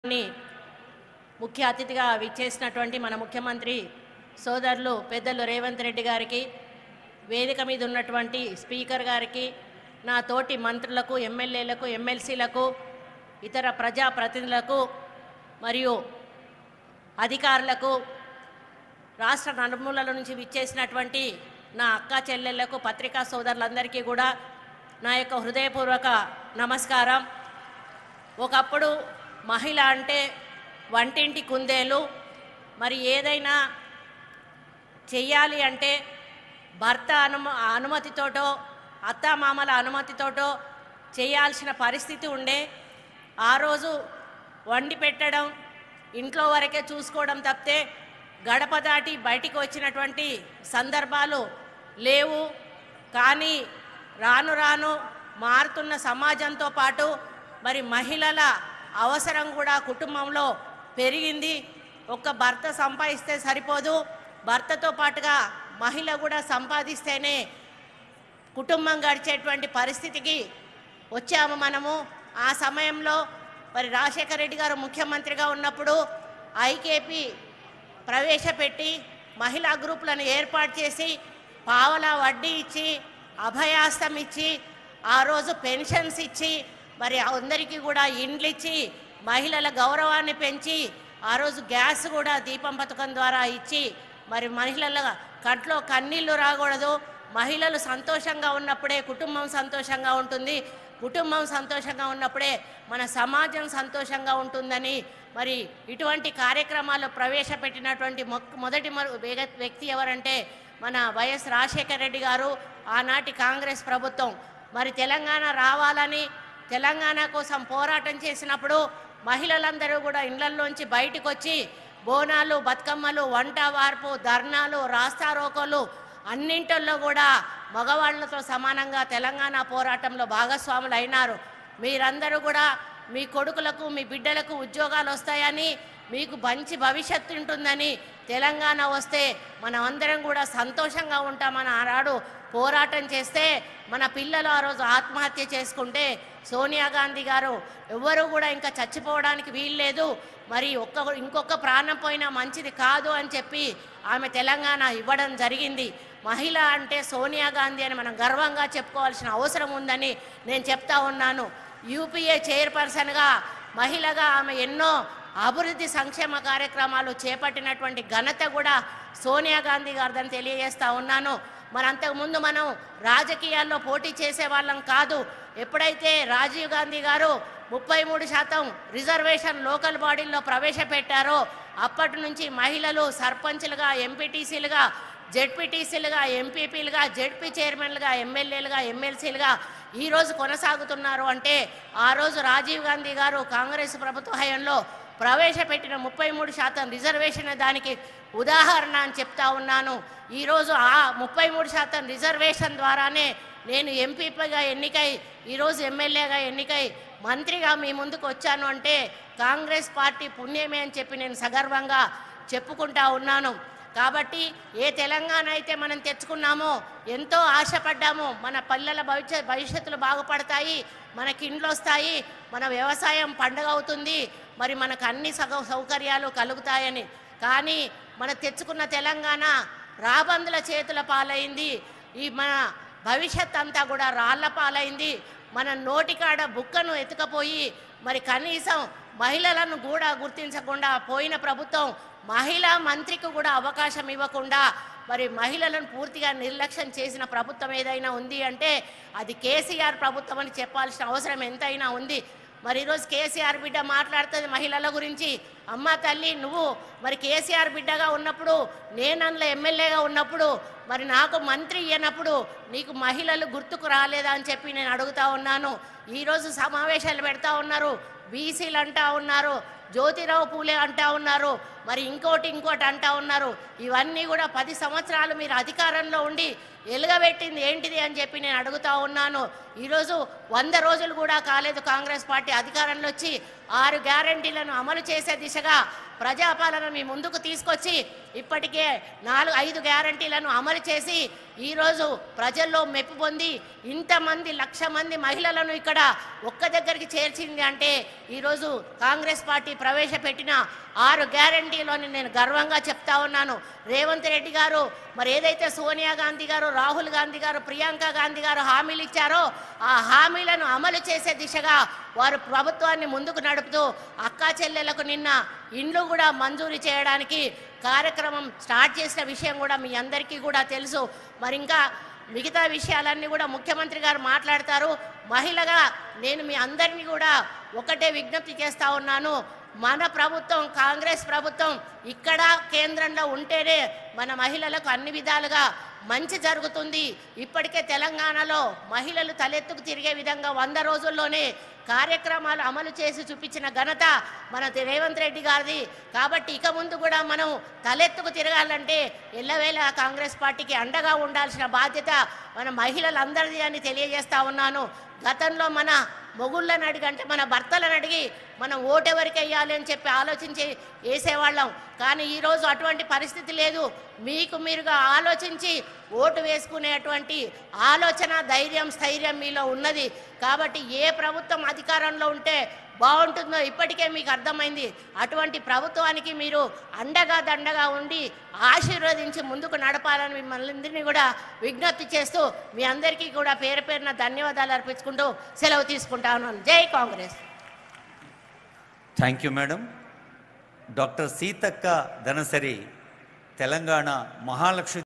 ని ముఖ్య అతిథిగా విచ్చేసినటువంటి మన ముఖ్యమంత్రి సోదరులు పెద్దలు రేవంత్ రెడ్డి గారికి వేదిక మీద ఉన్నటువంటి స్పీకర్ గారికి నా తోటి మంత్రులకు ఎమ్మెల్యేలకు ఎమ్మెల్సీలకు ఇతర ప్రజాప్రతినిధులకు మరియు అధికారులకు రాష్ట్ర నలుమూలల నుంచి విచ్చేసినటువంటి నా అక్క చెల్లెళ్లకు పత్రికా సోదరులందరికీ కూడా నా యొక్క హృదయపూర్వక నమస్కారం ఒకప్పుడు మహిళ అంటే వంటింటి కుందేలు మరి ఏదైనా చెయ్యాలి అంటే భర్త అనుమ అనుమతితోటో అత్తామామల అనుమతితోటో చేయాల్సిన పరిస్థితి ఉండే ఆ రోజు వండి పెట్టడం ఇంట్లో వరకే చూసుకోవడం తప్పితే గడప దాటి బయటికి వచ్చినటువంటి సందర్భాలు లేవు కానీ రాను రాను మారుతున్న సమాజంతో పాటు మరి మహిళల అవసరం కూడా కుటుంబంలో పెరిగింది ఒక్క భర్త సంపాదిస్తే సరిపోదు భర్తతో పాటుగా మహిళ కూడా సంపాదిస్తేనే కుటుంబం గడిచేటువంటి పరిస్థితికి వచ్చాము మనము ఆ సమయంలో మరి రాజశేఖర రెడ్డి గారు ముఖ్యమంత్రిగా ఉన్నప్పుడు ఐకేపీ ప్రవేశపెట్టి మహిళా గ్రూపులను ఏర్పాటు చేసి పావలా వడ్డీ ఇచ్చి అభయాస్తం ఇచ్చి ఆ రోజు పెన్షన్స్ ఇచ్చి మరి అందరికీ కూడా ఇండ్లు ఇచ్చి మహిళల గౌరవాన్ని పెంచి ఆ రోజు గ్యాస్ కూడా దీపం పథకం ద్వారా ఇచ్చి మరి మహిళల కంట్లో కన్నీళ్లు రాకూడదు మహిళలు సంతోషంగా ఉన్నప్పుడే కుటుంబం సంతోషంగా ఉంటుంది కుటుంబం సంతోషంగా ఉన్నప్పుడే మన సమాజం సంతోషంగా ఉంటుందని మరి ఇటువంటి కార్యక్రమాలు ప్రవేశపెట్టినటువంటి మొక్- మొదటి మరు- వేగ- వ్యక్తి ఎవరంటే మన వైఎస్ రాజశేఖర రెడ్డి గారు ఆనాటి కాంగ్రెస్ ప్రభుత్వం మరి తెలంగాణ రావాలని తెలంగాణ కోసం పోరాటం చేసినప్పుడు మహిళలందరూ కూడా ఇళ్లల్లోంచి బయటకు వచ్చి బోనాలు బతుకమ్మలు వంట వార్పు ధర్నాలు రాస్తారోకోలు అన్నింటిల్లో కూడా మగవాళ్లతో సమానంగా తెలంగాణ పోరాటంలో భాగస్వాములు అయినారు మీరందరూ కూడా మీ కొడుకులకు మీ బిడ్డలకు ఉద్యోగాలు వస్తాయని మీకు మంచి భవిష్యత్తు ఉంటుందని తెలంగాణ వస్తే మనం అందరం కూడా సంతోషంగా ఉంటామని ఆనాడు పోరాటం చేస్తే మన పిల్లలు ఆ రోజు ఆత్మహత్య చేసుకుంటే సోనియా గాంధీ గారు ఎవ్వరూ కూడా ఇంకా చచ్చిపోవడానికి వీల్లేదు మరి ఒక్క ఇంకొక ప్రాణం పోయినా మంచిది కాదు అని చెప్పి ఆమె తెలంగాణ ఇవ్వడం జరిగింది మహిళ అంటే సోనియా గాంధీ అని మనం గర్వంగా చెప్పుకోవాల్సిన అవసరం ఉందని నేను చెప్తా ఉన్నాను యూపీఏ చైర్పర్సన్గా మహిళగా ఆమె ఎన్నో అభివృద్ధి సంక్షేమ కార్యక్రమాలు చేపట్టినటువంటి ఘనత కూడా సోనియా గాంధీ గారిదని తెలియజేస్తా ఉన్నాను మరి అంతకుముందు మనం రాజకీయాల్లో పోటీ చేసే వాళ్ళం కాదు ఎప్పుడైతే రాజీవ్ గాంధీ గారు ముప్పై మూడు శాతం రిజర్వేషన్ లోకల్ బాడీల్లో ప్రవేశపెట్టారో అప్పటి నుంచి మహిళలు సర్పంచ్లుగా ఎంపీటీసీలుగా జెడ్పీటీసీలుగా ఎంపీపీలుగా జెడ్పీ చైర్మన్లుగా ఎమ్మెల్యేలుగా ఎమ్మెల్సీలుగా ఈరోజు కొనసాగుతున్నారు అంటే ఆ రోజు రాజీవ్ గాంధీ గారు కాంగ్రెస్ ప్రభుత్వ హయాంలో ప్రవేశపెట్టిన ముప్పై మూడు శాతం రిజర్వేషన్ దానికి ఉదాహరణ అని చెప్తా ఉన్నాను ఈరోజు ఆ ముప్పై మూడు శాతం రిజర్వేషన్ ద్వారానే నేను ఎంపీపీగా ఎన్నికై ఈరోజు ఎమ్మెల్యేగా ఎన్నికై మంత్రిగా మీ ముందుకు వచ్చాను అంటే కాంగ్రెస్ పార్టీ పుణ్యమే అని చెప్పి నేను సగర్వంగా చెప్పుకుంటా ఉన్నాను కాబట్టి ఏ తెలంగాణ అయితే మనం తెచ్చుకున్నామో ఎంతో ఆశపడ్డాము మన పిల్లల భవిష్యత్ భవిష్యత్తులు బాగుపడతాయి మనకి ఇండ్లు వస్తాయి మన వ్యవసాయం పండుగ అవుతుంది మరి మనకు అన్ని సగ సౌకర్యాలు కలుగుతాయని కానీ మన తెచ్చుకున్న తెలంగాణ రాబందుల చేతుల పాలైంది ఈ మన భవిష్యత్ అంతా కూడా రాళ్ల పాలైంది మన నోటికాడ బుక్కను ఎత్తుకపోయి మరి కనీసం మహిళలను కూడా గుర్తించకుండా పోయిన ప్రభుత్వం మహిళా మంత్రికి కూడా అవకాశం ఇవ్వకుండా మరి మహిళలను పూర్తిగా నిర్లక్ష్యం చేసిన ప్రభుత్వం ఏదైనా ఉంది అంటే అది కేసీఆర్ ప్రభుత్వం అని చెప్పాల్సిన అవసరం ఎంతైనా ఉంది మరి ఈరోజు కేసీఆర్ బిడ్డ మాట్లాడుతుంది మహిళల గురించి అమ్మ తల్లి నువ్వు మరి కేసీఆర్ బిడ్డగా ఉన్నప్పుడు నేను అందులో ఎమ్మెల్యేగా ఉన్నప్పుడు మరి నాకు మంత్రి ఇయ్యనప్పుడు నీకు మహిళలు గుర్తుకు రాలేదా అని చెప్పి నేను అడుగుతా ఉన్నాను ఈరోజు సమావేశాలు పెడతా ఉన్నారు బీసీలు అంటా ఉన్నారు జ్యోతిరావు పూలే అంటా ఉన్నారు మరి ఇంకోటి ఇంకోటి అంటా ఉన్నారు ఇవన్నీ కూడా పది సంవత్సరాలు మీరు అధికారంలో ఉండి ఎలుగబెట్టింది ఏంటిది అని చెప్పి నేను అడుగుతా ఉన్నాను ఈరోజు వంద రోజులు కూడా కాలేదు కాంగ్రెస్ పార్టీ అధికారంలో వచ్చి ఆరు గ్యారంటీలను అమలు చేసే దిశగా ప్రజాపాలన మీ ముందుకు తీసుకొచ్చి ఇప్పటికే నాలుగు ఐదు గ్యారంటీలను అమలు చేసి ఈరోజు ప్రజల్లో మెప్పు పొంది ఇంతమంది లక్ష మంది మహిళలను ఇక్కడ ఒక్క దగ్గరికి చేర్చింది అంటే ఈరోజు కాంగ్రెస్ పార్టీ ప్రవేశపెట్టిన ఆరు గ్యారంటీలోని నేను గర్వంగా చెప్తా ఉన్నాను రేవంత్ రెడ్డి గారు మరి ఏదైతే సోనియా గాంధీ గారు రాహుల్ గాంధీ గారు ప్రియాంక గాంధీ గారు హామీలు ఇచ్చారో ఆ హామీలను అమలు చేసే దిశగా వారు ప్రభుత్వాన్ని ముందుకు నడుపుతూ అక్కా చెల్లెలకు నిన్న ఇండ్లు కూడా మంజూరు చేయడానికి కార్యక్రమం స్టార్ట్ చేసిన విషయం కూడా మీ అందరికీ కూడా తెలుసు మరి ఇంకా మిగతా విషయాలన్నీ కూడా ముఖ్యమంత్రి గారు మాట్లాడతారు మహిళగా నేను మీ అందరినీ కూడా ఒకటే విజ్ఞప్తి చేస్తా ఉన్నాను మన ప్రభుత్వం కాంగ్రెస్ ప్రభుత్వం ఇక్కడ కేంద్రంలో ఉంటేనే మన మహిళలకు అన్ని విధాలుగా మంచి జరుగుతుంది ఇప్పటికే తెలంగాణలో మహిళలు తలెత్తుకు తిరిగే విధంగా వంద రోజుల్లోనే కార్యక్రమాలు అమలు చేసి చూపించిన ఘనత మన రేవంత్ రెడ్డి గారిది కాబట్టి ఇక ముందు కూడా మనం తలెత్తుకు తిరగాలంటే ఎల్లవేళ కాంగ్రెస్ పార్టీకి అండగా ఉండాల్సిన బాధ్యత మన మహిళలందరిది అని తెలియజేస్తా ఉన్నాను గతంలో మన మొగుళ్ళని అడిగి అంటే మన భర్తలను అడిగి మనం ఓటెవరికి వేయాలి అని చెప్పి ఆలోచించి వేసేవాళ్ళం కానీ ఈరోజు అటువంటి పరిస్థితి లేదు మీకు మీరుగా ఆలోచించి ఓటు వేసుకునేటువంటి ఆలోచన ధైర్యం స్థైర్యం మీలో ఉన్నది కాబట్టి ఏ ప్రభుత్వం అధికారంలో ఉంటే బాగుంటుందో ఇప్పటికే మీకు అర్థమైంది అటువంటి ప్రభుత్వానికి మీరు అండగా దండగా ఉండి ఆశీర్వదించి ముందుకు నడపాలని మిమ్మల్ని అందరినీ కూడా విజ్ఞప్తి చేస్తూ మీ అందరికీ కూడా పేరు పేరున ధన్యవాదాలు అర్పించుకుంటూ సెలవు తీసుకుంటా ఉన్నాను జై Congress thank you madam doctor Seethakka Dhanasari Telangana Mahalakshmi